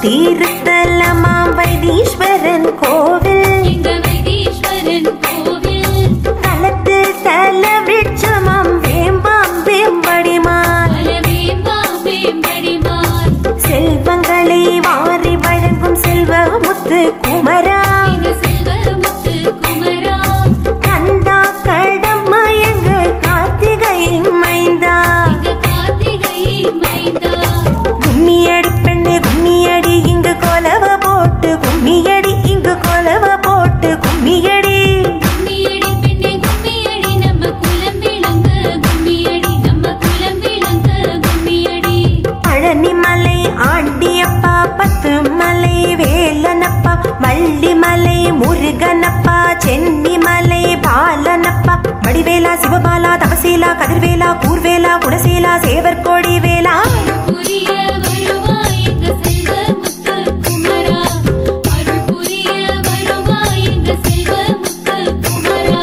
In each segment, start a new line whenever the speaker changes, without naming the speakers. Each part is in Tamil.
தீர்த்தலமா வைத்தீஸ்வரன் கோவில்
எங்க வைத்தீஸ்வரன் கோவில்
தலத்து தல விருட்சமாம் வேம்பாம் வேம்படிமான்
பலவேம்பா வேம்படிமான்
செல்வங்களை வாரி வழங்கும் செல்வமுத்து குமரா
எங்க செல்வமுத்து குமரா
கந்தா கடமயங்க கார்த்திகை மைந்தா
எங்க கார்த்திகை மைந்தா
கும்மியடி பெண்ணு கும்மியடி இங்கு கொலவ போட்டு கும்மியடி இங்கு கொலவ போட்டு கும்மியடி
கும்மியடி பெண்ணே கும்மியடி நம்ம குலம் விளங்க கும்மியடி நம்ம குலம் விளங்க கும்மியடி
பழனி மலை ஆண்டியப்பா பத்து மலை வேலனப்பா வள்ளி மலை முருகனப்பா சென்னி மலை பாலனப்பா வடிவேலா சிவபாலா தவசீலா கதிர்வேலா கூர்வேலா குணசீலா சேவர்கோடி வேலா
புரிய வருவாய் எங்க செல்வமுத்து குமரா அருள் புரிய வருவாய் எங்க செல்வமுத்து குமரா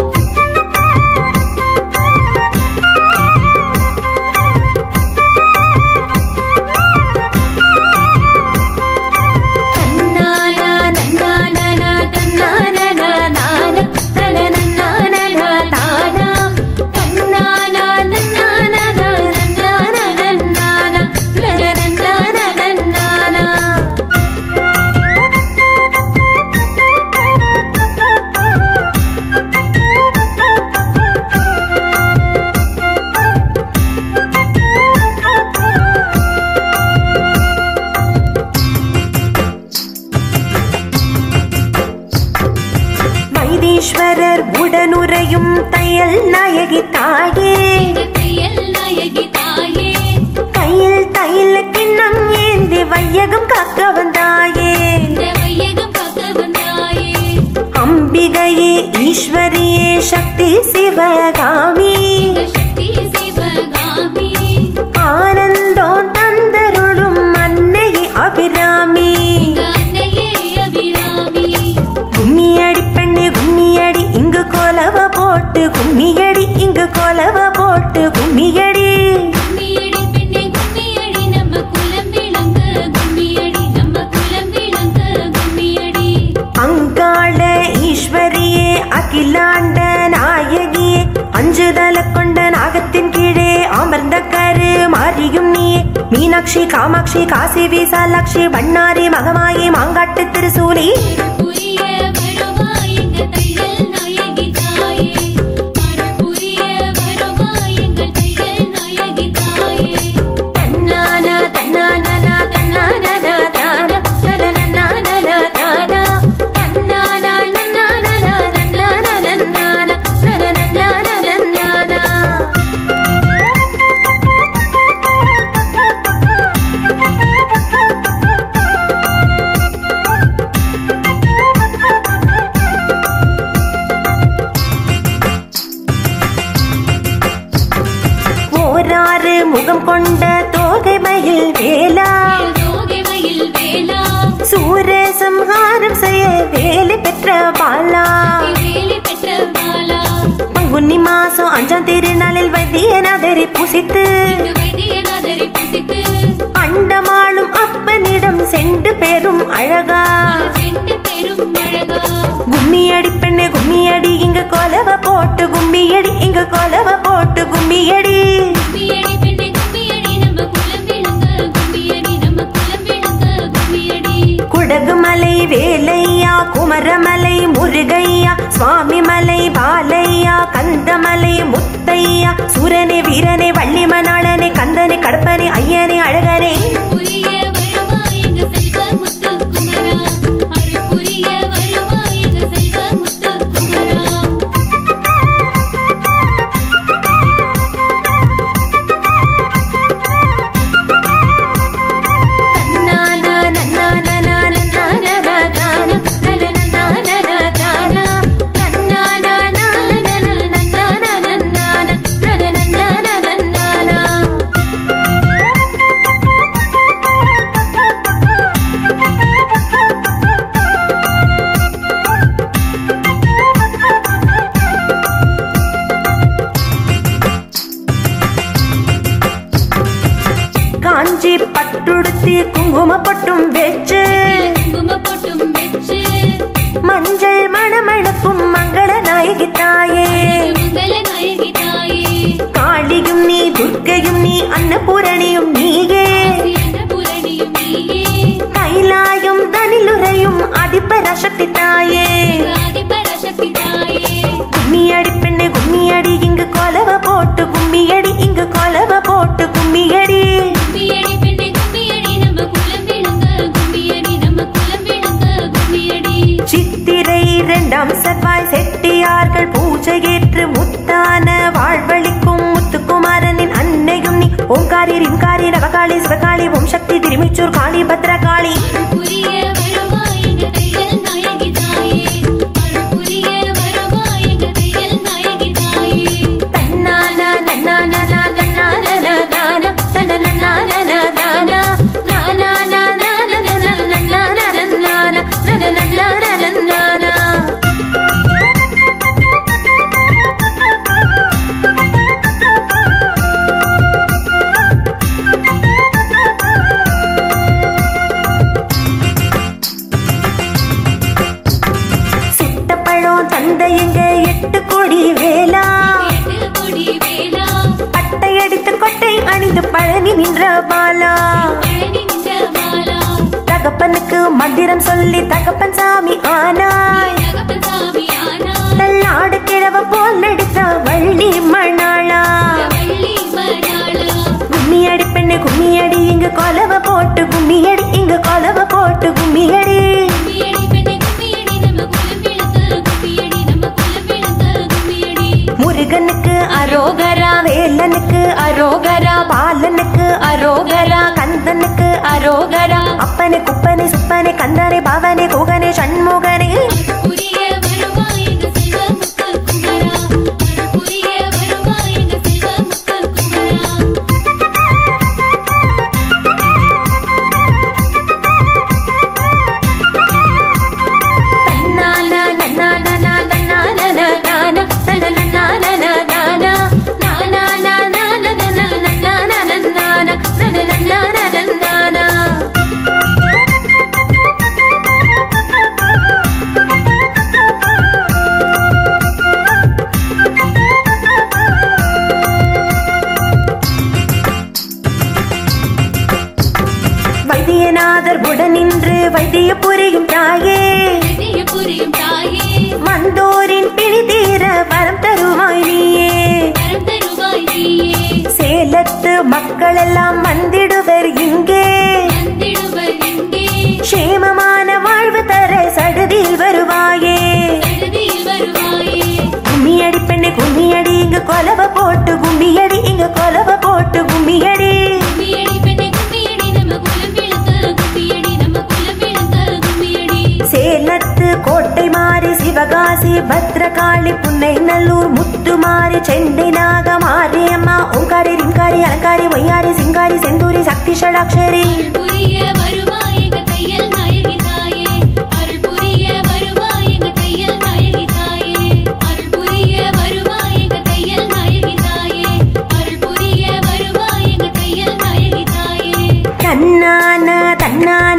தன்னானா நன்னானா தன்னானா நானா தனனன்னானா தானா தன்னானா நன்னானா நன்னானா நன்னானா தனனன்னானா நன்னானா வைத்தீஸ்வரர் உடனுறையும் தையல் நாயகி தாயே
எங்க தையல் நாயகி தாயே
கையில் தைல கிண்ணம் ஏந்தி வையகம் காக்க வந்தாயே
இந்த வையகம் பார்க்க வந்தாயே
அம்பிகையே ஈஸ்வரியே சக்தி சிவகாமி
எங்க சக்தி சிவகாமி
ஆனந்தம் தந்தருளும் அன்னையே அபிராமி
எங்க அன்னையே அபிராமி
கும்மியடி பெண்ணு கும்மியடி இங்கு கொலவ போட்டு கும்மியடி இங்கு கொலவ போட்டு கும்மியடி
கும்மியடி பெண்ணே கும்மியடி நம்ம குலம் விளங்க கும்மியடி நம்ம குலம் விளங்க கும்மியடி
அங்காள ஈஸ்வரியே அகிலாண்ட நாயகியே அஞ்சுதல கொண்ட நாகத்தின் கீழே அமர்ந்த கரு மாறியும் நீயே மீனாட்சி காமாட்சி காசி விசாலாட்சி பண்ணாரி மகமாயி மாங்காட்டு திருசூலி
புரிய வருவாய் எங்க தையல் நாயகி தாயே அருள் புரிய வருவாய் எங்க தையல் நாயகி தாயே
தன்னானா தன்னானா தன்னானா தானா தனனனானா தானா தன்னானா நன்னானா நன்னானா நன்னானா தனனனானா நன்னானா ஓராறு முகம் கொண்ட தோகை மயில் வேலா
தோகை மயில் வேலா
சூரசம்ஹாரம் செய்ய வேலை பெற்ற பாலா
வேலி பெற்ற பாலா
பங்குனி மாசம் அஞ்சாம் திருநாளில் வைத்தியநாதரை புசித்து
இங்கு வைத்தியநாதரை புசித்து
அண்டமாளும் அப்பனிடம் சென்று பெறும் அழகா
சென்று பெரும் அழகா
கும்மியடி பெண்ணு கும்மியடி இங்க கொலவ போட்டு கும்மியடி இங்க கொலவ போட்டு கும்மியடி
கும்மியடி பெண்ணே கும்மியடி நம்ம குலம் விளங்க கும்மியடி நம்ம குலம் விளங்க கும்மியடி
குடகுமலை வேலையா குமரமலை முருகையா சுவாமி மலை பாலையா கந்தமலை முத்தையா சூரனே வீரனே வள்ளி மணாளனே கந்தனே கடப்பனே ஐயனே அழகனே
புரிய வருவாய் எங்க செல்வ முத்து குமரா அருள் புரிய வருவாய் எங்க செல்வ முத்து குமரா
நன்னானா, நன்னானா, நன்னானா, தானா, நனனனானா, தானா. நன்னானா, நானனனா, நன்னானா, நன்னானா, நனனனானா, நன்னானா. குங்கும பொட்டும் வச்சு
குங்கும பொட்டும் வெச்சு
மஞ்சள் மணமணக்கும் மங்கள நாயகி தாயே
மங்கள நாயகி தாயே
காளியும் நீ துர்க்கையும் நீ அன்னபூரணியும் நீயே
பூரணியும் நீயே
கைலாயும் தனிலுரையும் அதிபரசக்தி தாயே
ஆதிபராசக்தி தாயே
கும்மியடி பெண்ணு கும்மியடி இங்கு கொலவ போட்டு கும்மியடி இங்கு கொலவ போட்டு கும்மியடி
கும்மியடி பெண்ணே கும்மியடி நம்ம குலம் விழுங்க கும்மியடி நம்ம குலம் விழுங்க கும்மியடி
சித்திரை இரண்டாம் செவ்வாய் செட்டியார்கள் பூஜையேற்று முத்தான வாழ்வழிக்கும் முத்துக்குமாரனின் அன்னையும் நீ ஓங்காரி ரிங்காரி நவகாளி சிவகாளி ஓம் சக்தி திருமிச்சூர் காளி பத்ரகாளி
புரிய வருவாய் எங்க தையல் நாயகி தாயே அருள் புரிய வருவாய் எங்க தையல் நாயகி தாயே
தன்னான நன்னான நன்னான நன்னான தன்னன்னான நன்னான நானான நானான நன்னான நன்னான நன்னான நன்னான சித்தப்பழம் தந்தையங்க எட்டு கோடி வேலா
எட்டு கொடி வேளா
பட்டை அடித்து கொட்டை அணிந்து பழனி நின்ற பாலா
பழனி நின்ற மாலா
தகப்பனுக்கு மந்திரம் சொல்லி தகப்பன் சாமி ஆனாய்
தகப்பன் சாமி ஆனா
தள்ளாடு கிழவ போல் நடித்த வள்ளி மணாளா
வள்ளி மணாளா
கும்மியடி பெண்ணு கும்மியடி இங்கு கொலவ போட்டு கும்மியடி இங்கு கொலவ போட்டு கும்மியடி
கும்மியடி பெண்ணே கும்மியடி நம்ம குலம் விழுங்க கும்மியடி நம்ம குலம் விழுங்க கும்மியடி
முருகனுக்கு அரோகரா வேலனுக்கு அரோகரா பாலனுக்கு அரோகரா கந்தனுக்கு அரோகரா அப்பனே குப்பனே சுப்பனே கந்தனே பாவனே குகனே சண்முகனே
புரிய வருவாய் எங்க செல்வ முத்து குமரா அருள் புரிய வருவாய் எங்க செல்வ முத்து குமரா
தன்னான நன்னான நானான நானான தனனனான நானான நானான நானான நன்னான நன்னான நனனனான நன்னான வைத்தியநாதர் உடனின்று வைத்திய புரியும் தாயே
இதய புரியும் தாயே
வந்தோரின் பிணி தீர வரம் தருவாய் நீயே
வரம் தருவாய் நீயே
சேலத்து மக்கள் எல்லாம் வந்திடுவர் இங்கே
வந்திடுவர் இங்கே
க்ஷேமமான வாழ்வு தர சடுதியில் வருவாயே
சடுதியில் வருவாயே
கும்மியடி பெண்ணு கும்மியடி இங்கு கொலவ போட்டு கும்மியடி இங்கு கொலவ போட்டு கும்மியடி
கும்மியடி பெண்ணே கும்மியடி நம்ம குலம் விழுங்க கும்மியடி நம்ம குலம் விழுங்க கும்மியடி
சேலத்து கோட்டை மாறி சிவகாசி பத்ரகாளி புன்னை நல்லூர் முத்துமாரி செண்டை நாக மாரியம்மா ஓங்காரி ரிங்காரி அலங்காரி ஒய்யாரி சிங்காரி செந்தூரி சக்தி ஷடாக்ஷரி
அருள் புரிய வருவாய் எங்க தையல் நாயகி தாயே அருள் புரிய வருவாய் எங்க தையல் நாயகி தாயே அருள் புரிய வருவாய் எங்க தையல் நாயகி தாயே அருள் புரிய வருவாய் எங்க தையல் நாயகி தாயே
தன்னான தன்னான